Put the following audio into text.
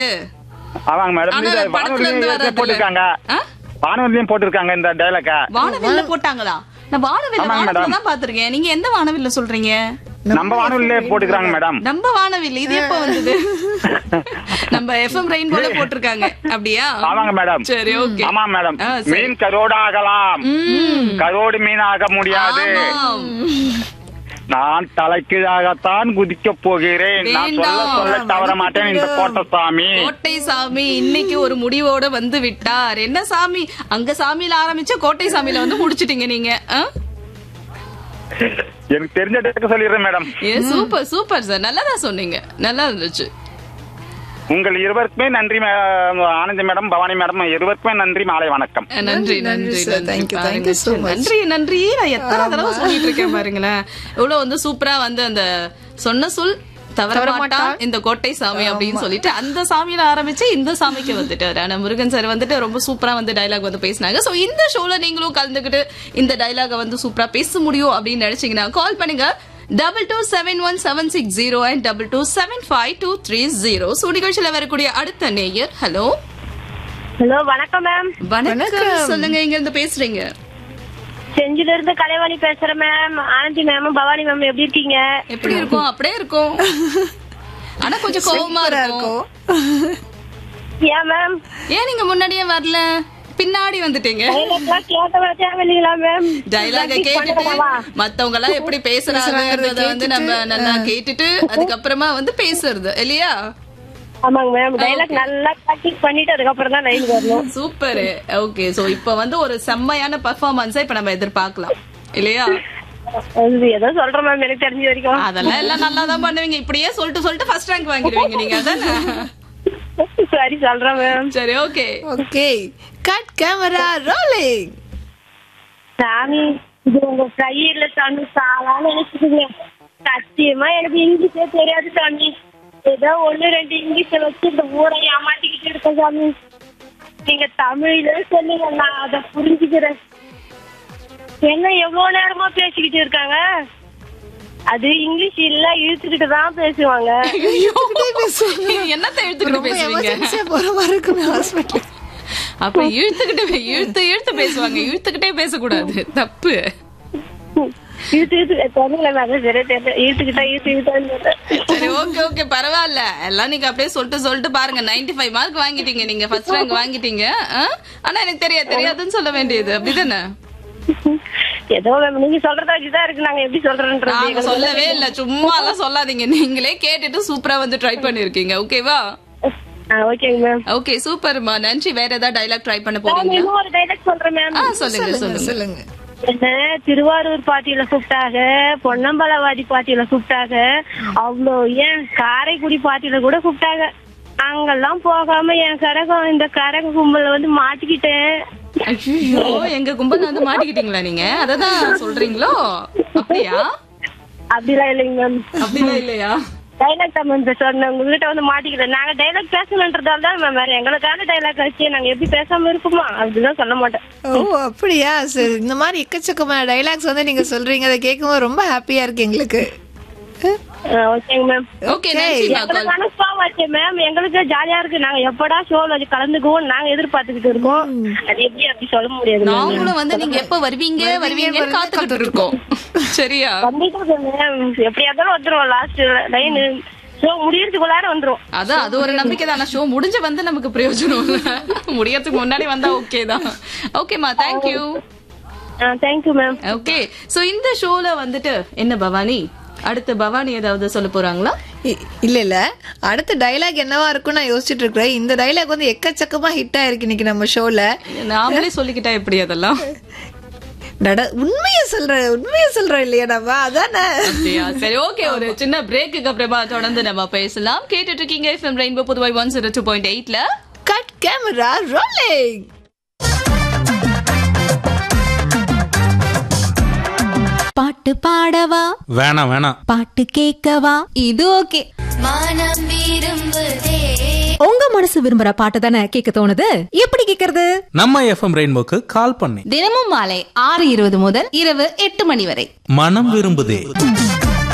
ஆமாங்க மேடம் ஆனா இது படத்துல இருந்து வானொலியிலே வர்றதில்ல. போட்டிருக்காங்க ஆ? வானொலியும் போட்டிருக்காங்க இந்த டைலாக்க வானவில்ல போட்டாங்களா நான் வானவில்ல ஆமாங்க வானவில்ல மேடம். தான் பாத்திருக்கேன் நீங்க எந்த வானவில்ல சொல்றீங்க நம்ம வானொலியிலே போட்டுக்கிறாங்க மேடம் நம்ம வானவில் இது எப்ப வந்தது நம்ம எஃப்எம் ரெயின்போல போட்டிருக்காங்க அப்படியா ஆமாங்க மேடம் சரி ஓகே ஆமா மேடம் ஆ, சரி. மீன் கரோடு ஆகலாம் கரோடு மீன் ஆக முடியாது ஆமாம். நான் தலைக்கீழாகத்தான் குதிக்க போகிறேன் நான் சொல்ல வேண்டாம். சொல்ல தவற மாட்டேன் இந்த கோட்டசாமி கோட்டை சாமி இன்னைக்கு ஒரு முடிவோட வந்து விட்டார் என்ன சாமி அங்க சாமியில ஆரம்பிச்சு கோட்டை சாமியில வந்து முடிச்சிட்டீங்க நீங்க ஆ? எனக்கு தெரிஞ்ச டேக்கு சொல்லிடுறேன் மேடம் ஏ சூப்பர் சூப்பர் சார் நல்லதா சொன்னீங்க நல்லா இருந்துச்சு உங்கள் இருவருக்குமே நன்றி மே- ஆனந்தி மேடம் பவானி மேடம் இருவருக்குமே நன்றி மாலை வணக்கம் நன்றி நன்றி நன்றி sir. நன்றி Thank you, thank பாருங்க you so much. நன்றி நன்றி நான் எத்தனை தடவை சொல்லிட்டு இருக்கேன் பாருங்களேன் இவ்வளவு வந்து சூப்பரா வந்து அந்த சொன்ன சொல் தவற தவற மாட்டான் மாட்டான். இந்த கோட்டை சாமி அப்படின்னு சொல்லிட்டு அந்த சாமியில ஆரம்பிச்சு இந்த சாமிக்கு வந்துட்டாரு ஆனா முருகன் சார் வந்துட்டு ரொம்ப சூப்பரா வந்து டைலாக் வந்து பேசினாங்க சோ இந்த ஷோல நீங்களும் கலந்துக்கிட்டு இந்த டைலாக வந்து சூப்பரா பேச முடியும் அப்படின்னு நினைச்சீங்கன்னா கால் பண்ணுங்க double two seven one seven six zero and double two seven five two three zero so நிகழ்ச்சியில வரக்கூடிய அடுத்த நேயர் ஹலோ ஹலோ வணக்கம் மேம் வணக்கம் சொல்லுங்க இங்க இருந்து பேசுறீங்க செஞ்சில இருந்து கலைவாணி பேசுறேன் ma'am Anandhi ma'am Bhavani ma'am எப்படி இருக்கீங்க எப்படி இருக்கும் அப்படியே இருக்கும் ஆனா கொஞ்சம் கோவமா சூப்பரா இருக்கும் ஏன் மேம் ஏன் நீங்க முன்னாடியே வரல பின்னாடி வந்துட்டீங்க டைலாக்லாம் கேட்ட தேவையில்லைங்களா மேம் டைலாக கேட்டுட்டு மத்தவங்க எல்லாம் எப்படி பேசுறாங்கன்றத வந்து நம்ம நல்லா கேட்டுட்டு அதுக்கப்புறமா வந்து பேசுறது இல்லையா ஆமாங்க மேம் டைலாக் நல்லா ப்ராக்டிஸ் பண்ணிட்டு அதுக்கப்புறம் தான் லைன் வரணும் சூப்பர் ஓகே சோ இப்ப வந்து ஒரு செம்மையான பெர்ஃபார்மன்ஸை இப்ப நம்ம எதிர்பார்க்கலாம் இல்லையா அது ஏதோ சொல்றேன் மேம் எனக்கு தெரிஞ்ச வரைக்கும் அதெல்லாம் எல்லாம் நல்லா தான் பண்ணுவீங்க இப்படியே சொல்லிட்டு சொல்லிட்டு ஃபர்ஸ்ட் ரேங்க் வாங்கிடுவீங்க நீங்க அதானே சரி சொல்றேன் மேம் சரி okay okay cut camera rolling சாமி இது உங்க கையில சாமி சாலான்னு நினைச்சுக்கோங்க சத்தியமா எனக்கு இங்கிலீஷே தெரியாது சாமி ஏதோ ஒண்ணு ரெண்டு இங்கிலீஷ வச்சு இந்த ஊரை ஏமாட்டிக்கிட்டு இருக்கேன் சாமி நீங்க தமிழ்ல சொல்லுங்க நான் அதை புரிஞ்சுக்கிறேன் என்ன எவ்வளவு நேரமா பேசிக்கிட்டு இருக்காங்க அது இங்கிலீஷ் இல்ல இழுத்துக்கிட்டு தான் பேசுவாங்க என்னத்த இழுத்துக்கிட்டு ரொம்ப பேசுவீங்க எமர்ஜென்சியா போற மாதிரி இருக்குமே ஹாஸ்பிட்டல் அப்ப இழுத்துக்கிட்டு இழுத்து இழுத்து பேசுவாங்க இழுத்துக்கிட்டே பேசக்கூடாது தப்பு இழுத்து இழுத்து தமிழ்ல மேல சரியா தெரியல இழுத்துக்கிட்டா இழுத்து இழுத்தா சரி ஓகே ஓகே பரவாயில்ல எல்லாம் நீங்க அப்படியே சொல்லிட்டு சொல்லிட்டு பாருங்க 95 ஃபைவ் மார்க் வாங்கிட்டீங்க நீங்க ஃபர்ஸ்ட் ரேங்க் வாங்கிட்டீங்க ஆ? ஆனா எனக்கு தெரியாது தெரியாதுன்னு சொல்ல வேண்டியது அப்படிதானே ஏதோ மேம் நீங்க சொல்றத வச்சுதான் இருக்கு நாங்க எப்படி நாங்க சொல்றோன்றது சொல்லவே இல்ல சும்மா எல்லாம் சொல்லாதீங்க நீங்களே கேட்டுட்டு சூப்பரா வந்து ட்ரை பண்ணிருக்கீங்க ஓகேவா ஓகேங்க மேம் ஓகே சூப்பர்மா நன்றி வேற ஏதாவது டைலாக் ட்ரை பண்ண மேம் போறீங்களா இன்னும் ஒரு டைலாக் சொல்றேன் மேம் ஆ சொல்லுங்க சொல்லுங்க சொல்லுங்க என்ன திருவாரூர் பாட்டியில கூப்பிட்டாங்க பொன்னம்பலவாடி பாட்டியில கூப்பிட்டாங்க அவ்வளோ ஏன் காரைக்குடி பாட்டியில கூட கூப்பிட்டாங்க அங்கெல்லாம் போகாம என் கரகம் இந்த கரக கும்பல வந்து மாட்டிக்கிட்டேன் ஐயோ எங்க கும்பல் வந்து மாட்டிக்கிட்டீங்களா நீங்க அததான் சொல்றீங்களோ அப்படியா அப்படிலாம் இல்லைங்க மேம் அப்படிலாம் இல்லையா டைலாக் தான் மேம் சொன்னேன் உங்ககிட்ட வந்து மாட்டிக்கிட்டேன் நாங்க டைலாக் பேசணுன்றதால தான் மேம் வேற எங்களுக்கான டைலாக் வச்சு நாங்க எப்படி பேசாம இருப்போமா அப்படிதான் சொல்ல மாட்டேன் ஓ அப்படியா சரி இந்த மாதிரி எக்கச்சக்கமான டைலாக்ஸ் வந்து நீங்க சொல்றீங்க அதை கேட்கும்போது ரொம்ப ஹாப்பியா இருக்கு எங்களுக்கு ஓகேங்க மேம் ஓகே நன்றிமா கால் எங்களுக்கான ஷோ வச்சு மேம் எங்களுக்கு ஜாலியா இருக்கு நாங்க எப்படா ஷோல வச்சு கலந்துக்குவோம் நாங்க எதிர்பார்த்துக்கிட்டு இருக்கோம் அது எப்படி அப்படி சொல்ல முடியாது ma'am. நாங்களும் வந்து நீங்க எப்ப வருவீங்க வருவீங்க காத்துக்கிட்டு இருக்கோம் சரியா வந்துட்டு மேம் எப்படியா இருந்தாலும் வந்துருவோம் லாஸ்ட் லைன் ஷோ முடியறதுக்குள்ளார வந்துரும் அதான் அது ஒரு நம்பிக்கை தான் ஷோ முடிஞ்சு வந்து நமக்கு பிரயோஜனம் இல்ல முடியறதுக்கு முன்னாடி வந்தா ஓகே தான் ஓகேமா thank you thank you ma'am okay so இந்த ஷோல வந்துட்டு என்ன பவானி அடுத்து பவானி ஏதாவது சொல்ல போறாங்களா இ- இல்ல இல்ல அடுத்த டைலாக் என்னவா இருக்கும்னு நான் யோசிச்சுட்டு இருக்கிறேன் இந்த டைலாக் வந்து எக்கச்சக்கமா ஹிட் ஆயிருக்கு இன்னைக்கு நம்ம ஷோல நாமளே சொல்லிக்கிட்டா எப்படி அதெல்லாம் நட உண்மையை சொல்ற உண்மையை சொல்றோம் இல்லையா நம்ம அதானே அப்படியா சரி ஓகே ஒரு சின்ன பிரேக்குக்கு அப்புறமா தொடர்ந்து நம்ம பேசலாம் கேட்டுட்டு இருக்கீங்க FM rainbow Puduvai one zero two point எயிட்ல கட் கேமரா ரோலிங் பாட்டு பாடவா வேணாம் வேணாம் பாட்டு கேட்கவா இது ஓகே மனம் விரும்புதே உங்க மனசு விரும்புற பாட்டு தானே கேட்க தோணுது எப்படி கேக்குறது நம்ம எஃப்எம் ரெயின்போக்கு கால் பண்ணி தினமும் மாலை ஆறு இருபது முதல் இரவு எட்டு மணி வரை மனம் விரும்புதே